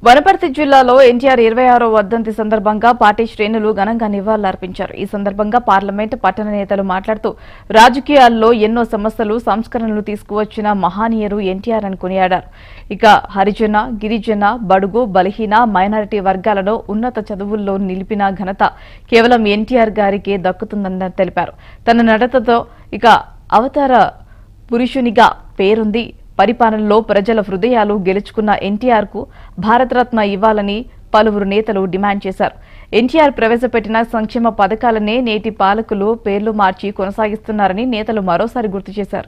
వనపర్తి జిల్లాలో ఎన్టీఆర్ ఇరవై ఆరో వర్ధంతి సందర్భంగా పార్టీ శ్రేణులు ఘనంగా నివాళులర్పించారు ఈ సందర్భంగా పార్లమెంట్ పట్టణ నేతలు మాట్లాడుతూ రాజకీయాల్లో ఎన్నో సమస్యలు సంస్కరణలు తీసుకువచ్చిన మహానీయురు ఎన్టీఆర్ అని కొనియాడారు ఇక హరిజన గిరిజన బడుగు బలహీన మైనారిటీ వర్గాలలో ఉన్నత చదువుల్లో నిలిపిన ఘనత కేవలం ఎన్టీఆర్ గారికే దక్కుతుందని తెలిపారు తన నడతతో ఇక అవతార పురుషునిగా పేరుంది పరిపాలనలో ప్రజల హృదయాలు గెలుచుకున్న ఎన్టీఆర్ కు భారతరత్న ఇవ్వాలని పలువురు నేతలు డిమాండ్ చేశారు ఎన్టీఆర్ ప్రవేశపెట్టిన సంక్షేమ పథకాలనే నేటి పాలకులు పేర్లు మార్చి కొనసాగిస్తున్నారని నేతలు మరోసారి గుర్తు చేశారు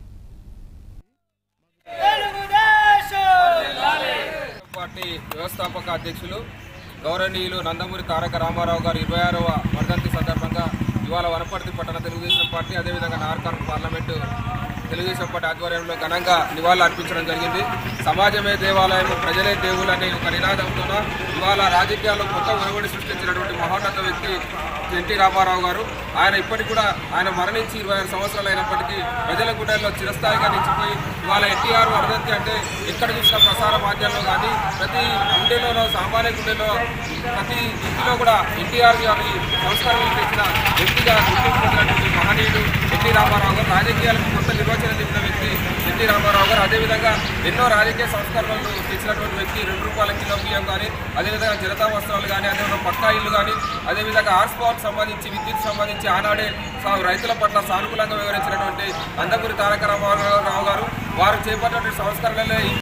పార్టీ వ్యవస్థాపక అధ్యక్షులు గౌరవనీయులు నందమూరి తారక రామారావు గారు ఇరవై ఆరవ వర్ధంతి సందర్భంగా ఇవాళ వనపర్తి పట్టణ తెలుగుదేశం పార్టీ అదేవిధంగా నార్కాన్ పార్లమెంటు తెలుగుదేశం పార్టీ ఆధ్వర్యంలో ఘనంగా నివాళులు అర్పించడం జరిగింది సమాజమే దేవాలయం ప్రజలే దేవులు అనే ఒక నినాదంతో ఇవాళ రాజకీయాల్లో కొత్త ఒరవడి సృష్టించినటువంటి మహోన్నత వ్యక్తి ఎన్టీ రామారావు గారు ఆయన ఇప్పటికి కూడా ఆయన మరణించి ఇరవై ఆరు సంవత్సరాలు అయినప్పటికీ ప్రజల గుండెల్లో చిరస్థాయిగా నిలిచిపోయి ఇవాళ ఎన్టీఆర్ వర్ధంతి అంటే ఎక్కడ చూసిన ప్రసార మాధ్యమంలో కానీ ప్రతి గుండెలోనో సామాన్య గుండెలో ప్రతి ఇంటిలో కూడా ఎన్టీఆర్ గారి సంస్కారాలు తెచ్చిన వ్యక్తిగా గుర్తింపు పొందినటువంటి మహనీయుడు ఎన్టీ రామారావు గారు రాజకీయాలకు కొత్త నిర్వచనం తెచ్చిన వ్యక్తి ఎన్టీ రామారావు గారు అదేవిధంగా ఎన్నో రాజకీయ సంస్కరణలు తెచ్చినటువంటి వ్యక్తి రెండు రూపాయల కిలో బియ్యం కానీ అదేవిధంగా జనతా వస్త్రాలు కానీ అదేవిధంగా పక్కా ఇల్లు కానీ అదేవిధంగా ఆర్స్ పవర్ సంబంధించి విద్యుత్ సంబంధించి ఆనాడే సా- రైతుల పట్ల సానుకూలంగా వివరించినటువంటి అందమూరి తారక రామారావు గారు వారు చేపట్టినటువంటి సంస్కరణలే